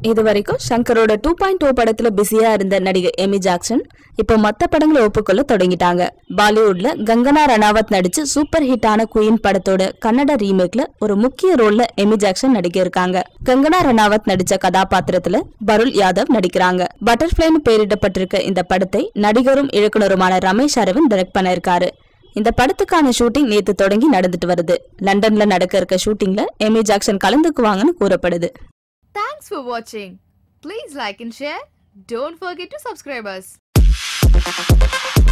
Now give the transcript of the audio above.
இது வரைக்கும் சங்கரோட டூ பாயிண்ட் டூ படத்துல பிஸியா இருந்த நடிகை எமி ஜாக்சன் இப்போ மத்த படங்களை ஒப்புக்கொள்ள தொடங்கிட்டாங்க பாலிவுட்ல கங்கனா ரணாவத் நடிச்சு சூப்பர் ஹிட்டான குயின் படத்தோட கன்னட ரீமேக்ல ஒரு முக்கிய ரோல்ல எமி ஜாக்சன் நடிக்க இருக்காங்க கங்கனா ரணாவத் நடிச்ச கதாபாத்திரத்துல பருள் யாதவ் நடிக்கிறாங்க பட்டர்ஃபிளைன்னு பெயரிடப்பட்டிருக்க இந்த படத்தை நடிகரும் இயக்குனருமான ரமேஷ் அரவிந்த் டைரக்ட் பண்ண இருக்காரு இந்த படத்துக்கான ஷூட்டிங் நேத்து தொடங்கி நடந்துட்டு வருது லண்டன்ல நடக்க இருக்க ஷூட்டிங்ல எமி ஜாக்சன் கலந்துக்குவாங்கன்னு கூறப்படுது Thanks for watching. Please like and share. Don't forget to subscribe us.